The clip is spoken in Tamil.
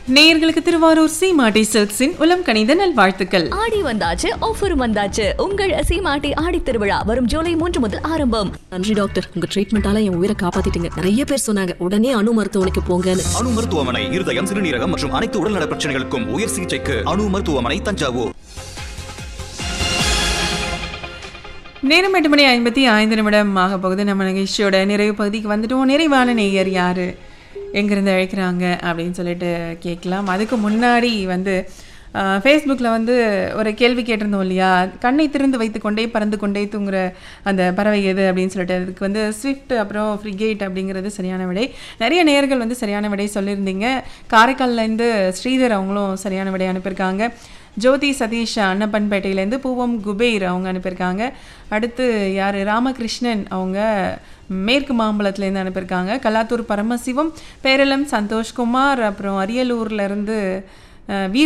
நேயர்களுக்கு திருவாரூர் சீமாட்டி சில்க்ஸின் உலம் கணித நல்வாழ்த்துக்கள் ஆடி வந்தாச்சு ஆஃபரும் வந்தாச்சு உங்கள் சீமாட்டி ஆடி திருவிழா வரும் ஜூலை மூன்று முதல் ஆரம்பம் நன்றி டாக்டர் உங்க ட்ரீட்மெண்டால என் உயிரை காப்பாத்திட்டீங்க நிறைய பேர் சொன்னாங்க உடனே அணு மருத்துவமனைக்கு போங்கன்னு அணு மருத்துவமனை இருதயம் சிறுநீரகம் மற்றும் அனைத்து உடல்நல பிரச்சனைகளுக்கும் உயர் சிகிச்சைக்கு அணு மருத்துவமனை தஞ்சாவூர் நேரம் எட்டு மணி ஐம்பத்தி ஐந்து நிமிடம் ஆக போகுது நம்ம நிகழ்ச்சியோட நிறைவு பகுதிக்கு வந்துட்டோம் நிறைவான நேயர் யாரு எங்கிருந்து அழைக்கிறாங்க அப்படின்னு சொல்லிட்டு கேட்கலாம் அதுக்கு முன்னாடி வந்து ஃபேஸ்புக்கில் வந்து ஒரு கேள்வி கேட்டிருந்தோம் இல்லையா கண்ணை திறந்து வைத்துக்கொண்டே பறந்து கொண்டே தூங்குற அந்த பறவை எது அப்படின்னு சொல்லிட்டு அதுக்கு வந்து ஸ்விஃப்ட் அப்புறம் ஃப்ரிகேட் அப்படிங்கிறது சரியான விடை நிறைய நேயர்கள் வந்து சரியான விடை சொல்லியிருந்தீங்க காரைக்கால்லேருந்து ஸ்ரீதர் அவங்களும் சரியான விடை அனுப்பியிருக்காங்க ஜோதி சதீஷ் அன்னப்பன்பேட்டையிலேருந்து பூவம் குபேர் அவங்க அனுப்பியிருக்காங்க அடுத்து யார் ராமகிருஷ்ணன் அவங்க மேற்கு மாம்பலத்துலேருந்து அனுப்பியிருக்காங்க கலாத்தூர் பரமசிவம் பேரளம் சந்தோஷ்குமார் அப்புறம் அரியலூர்லேருந்து வீர